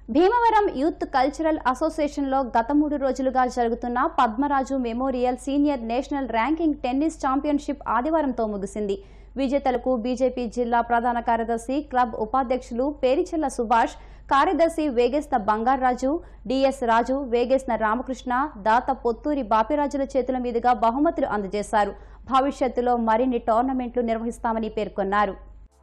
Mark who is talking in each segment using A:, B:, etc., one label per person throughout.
A: Bhimavaram youth cultural అసోసియేషన్లో గత మూడు రోజులుగా జరుగుతున్న Padmaraju memorial senior national ranking tennis championship ఆదివారంతో ముగిసింది విజేతలకు బీజేపీ జిల్లా ప్రధాన కార్యదర్శి క్లబ్ ఉపాధ్యక్షులు పేరిచెల్ల సుభాష్ కార్యదర్శి వేగేస్న బంగారాజు డిఎస్ రాజు వేగేస్న రామకృష్ణ దాత పొత్తూరి బాపిరాజుల చేతుల మీదుగా బహుమతులు అందజేశారు భవిష్యత్తులో మరిన్ని టోర్నమెంట్లు నిర్వహిస్తామని పేర్కొన్నారు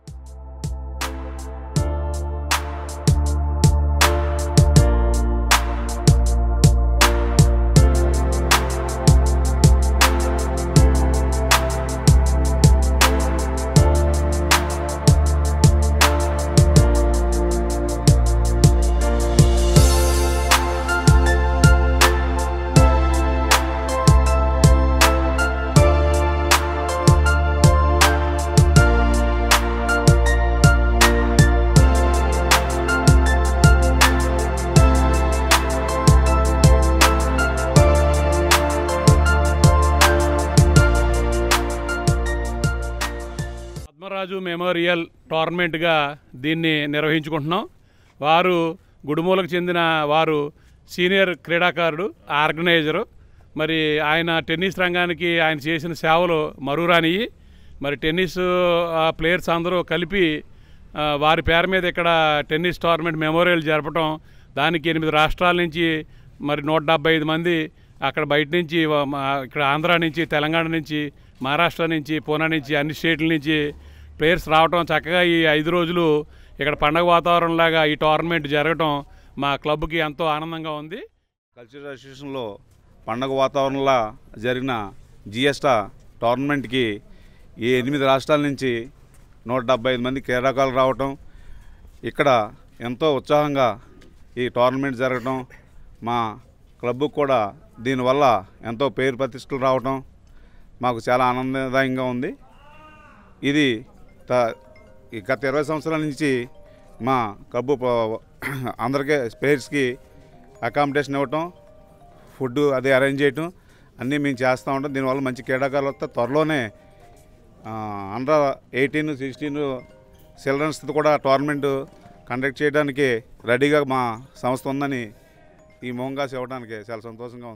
B: పద్మరాజు మెమోరియల్ టోర్నమెంట్గా దీన్ని నిర్వహించుకుంటున్నాం వారు గుడుమూలకు చెందిన వారు సీనియర్ క్రీడాకారుడు ఆర్గనైజరు మరి ఆయన టెన్నిస్ రంగానికి ఆయన చేసిన సేవలు మరురానియి మరి టెన్నిస్ ఆ, ప్లేయర్స్ అందరూ కలిపి ఆ, వారి పేరు మీద ఇక్కడ టెన్నిస్ టోర్నమెంట్ మెమోరియల్ జరపటం దానికి ఎనిమిది రాష్ట్రాల నుంచి మరి నూట డెబ్బై ఐదు మంది అక్కడ బయట నుంచి వ- మా- ఇక్కడ ఆంధ్ర నుంచి తెలంగాణ నుంచి మహారాష్ట్ర నుంచి పూనా నుంచి అన్ని స్టేట్ల నుంచి ప్లేయర్స్ రావటం చక్కగా ఈ ఐదు రోజులు ఇక్కడ పండగ వాతావరణంలాగా ఈ టోర్నమెంట్ జరగటం మా క్లబ్కి ఎంతో ఆనందంగా ఉంది
C: కల్చరల్ అసోసియేషన్లో పండగ వాతావరణంలో జరిగిన జిఎస్టా టోర్నమెంట్కి ఈ ఎనిమిది రాష్ట్రాల నుంచి నూట డెబ్బై ఐదు మంది క్రీడాకారులు రావటం ఇక్కడ ఎంతో ఉత్సాహంగా ఈ టోర్నమెంట్ జరగటం మా క్లబ్కు కూడా దీనివల్ల ఎంతో పేరు ప్రతిష్టలు రావటం మాకు చాలా ఆనందదాయంగా ఉంది ఇది త- ఈ గత ఇరవై సంవత్సరాల నుంచి మా క్లబ్ ప- అందరికీ స్పేర్స్కి అకామిడేషన్ ఇవ్వటం ఫుడ్ అది అరేంజ్ చేయటం అన్నీ మేము చేస్తూ ఉంటాం దీనివల్ల మంచి క్రీడాకారులు వస్తే త్వరలోనే అండర్ ఎయిటీన్ సిక్స్టీన్ చిల్డ్రన్స్ కూడా టోర్నమెంట్ కండక్ట్ చేయడానికి రెడీగా మా సంస్థ ఉందని ఈ మోంగాస్ ఇవ్వడానికి చాలా సంతోషంగా ఉంది